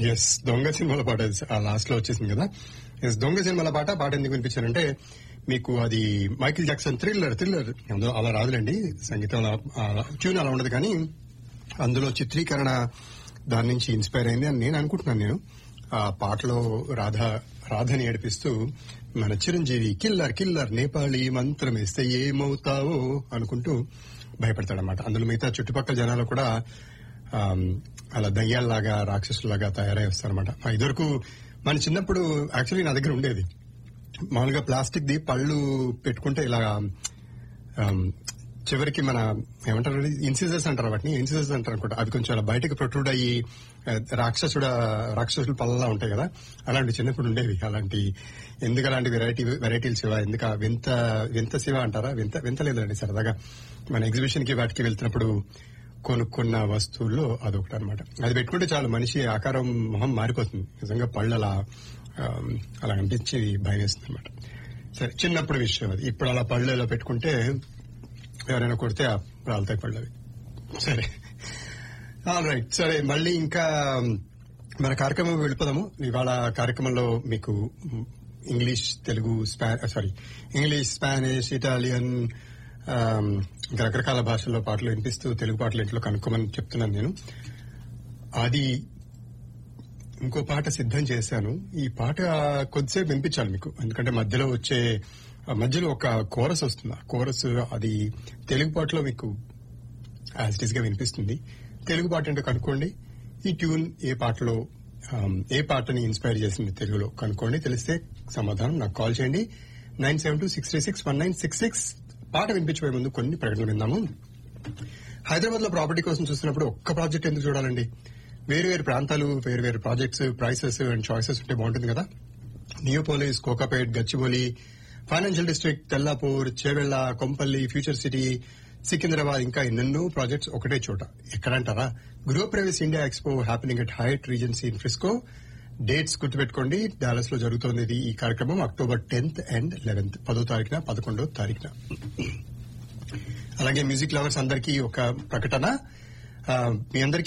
yes దొంగ సినిమాల పాట ఆ లాస్ట్ లో వచ్చేసింది కదా ఎస్ దొంగ సినిమాల పాట పాట ఎందుకు వినిపించారంటే మీకు అది మైకిల్ జాక్సన్ థ్రిల్లర్ థ్రిల్లర్ అందులో అలా రాదులేండి సంగీతం అలా ట్యూన్ అలా ఉండదు కానీ అందులో చిత్రీకరణ దాని నుంచి ఇన్స్పైర్ అయింది అని నేను అనుకుంటున్నాను నేను ఆ పాటలో రాధ రాధని ఏడిపిస్తూ మన చిరంజీవి కిల్లర్ కిల్లర్ నేపాళీ మంత్రం వేస్తే ఏమవుతావో అనుకుంటూ భయపడతాడనమాట అందులో మిగతా చుట్టుపక్కల జనాలు కూడా ఆమ్, అలా దయ్యాల్లాగా రాక్షసులాగా తయారై వస్తారనమాట ఇదివరకు మన చిన్నప్పుడు యాక్చువల్లీ నా దగ్గర ఉండేది మామూలుగా ప్లాస్టిక్ ది పళ్ళు పెట్టుకుంటే ఇలా ఆమ్, చివరికి మన ఏమంటారు ఇన్సిజర్స్ అంటారు వాటిని ఇన్సిజర్స్ అంటారు అనుకుంటా అవి కొంచెం అలా బయటకు ప్రొట్రూడ్ అయ్యి ఆ, రాక్షసుడ రాక్షసులు పళ్ళలా ఉంటాయి కదా అలాంటి చిన్నప్పుడు ఉండేవి అలాంటి ఎందుకు అలాంటి వెరైటీ వెరైటీలు శివ ఎందుకు ఆ వింత వింత శివ అంటారా వింత వింత లేదండి సరదాగా మన ఎగ్జిబిషన్ కి వాటికి వెళ్తున్నప్పుడు కొనుక్కున్న వస్తువుల్లో అదొకటి అనమాట అది పెట్టుకుంటే చాలు మనిషి ఆకారం మొహం మారిపోతుంది నిజంగా పళ్ళు అలా ఆ, అలా అనిపించి భయం వేస్తుంది అనమాట సరే చిన్నప్పుడు విషయం అది ఇప్పుడు అలా పళ్ళు ఇలా పెట్టుకుంటే ఎవరైనా కొడితే ఆ రాలుతాయి పళ్ళు అవి సరే ఆల్ రైట్ సరే మళ్ళీ ఇంకా మన కార్యక్రమం వెళ్ళిపోదాము ఇవాళ కార్యక్రమంలో మీకు ఇంగ్లీష్ తెలుగు స్పా sorry English Spanish Italian um, ఇంకా రకరకాల భాషల్లో పాటలు వినిపిస్తూ తెలుగు పాటలు ఇంట్లో కనుక్కోమని చెప్తున్నాను నేను అది ఇంకో పాట సిద్ధం చేశాను ఈ పాట కొద్దిసేపు వినిపించాలి మీకు ఎందుకంటే మధ్యలో వచ్చే ఆ మధ్యలో ఒక కోరస్ వస్తుంది ఆ కోరస్ అది తెలుగు పాటలో మీకు యాజ్ ఇట్ గా వినిపిస్తుంది తెలుగు పాట అంటే కనుక్కోండి ఈ ట్యూన్ ఏ పాటలో ఆమ్, ఏ పాటని ఇన్స్పైర్ చేసింది తెలుగులో కనుక్కోండి తెలిస్తే సమాధానం నాకు కాల్ చేయండి nine seven two six three six one nine six six పాట వినిపించబోయే ముందు కొన్ని ప్రకటనలు విందాము హైదరాబాద్ లో ప్రాపర్టీ కోసం చూస్తున్నప్పుడు ఒక్క ప్రాజెక్ట్ ఎందుకు చూడాలండి వేరు వేరు ప్రాంతాలు వేరు వేరు ప్రాజెక్ట్స్ ప్రైసెస్ అండ్ చాయిసెస్ ఉంటే బాగుంటుంది కదా Neopolis Kokapet Gachibowli financial district Tellapur Chevella Kompally future city Secunderabad ఇంకా ఎన్నెన్నో ప్రాజెక్ట్స్ ఒకటే చోట ఎక్కడంటారా Griha Pravesh India expo happening at Hyatt Regency in Frisco dates గుర్తుపెట్టుకోండి డాలస్ లో జరుగుతోంది ఇది ఈ కార్యక్రమం అక్టోబర్ టెన్త్ అండ్ లెవెన్త్ పదో తారీఖున పదకొండో తారీఖున అలాగే మ్యూజిక్ లవర్స్ అందరికీ ఒక ప్రకటన ఆ, మీ అందరికీ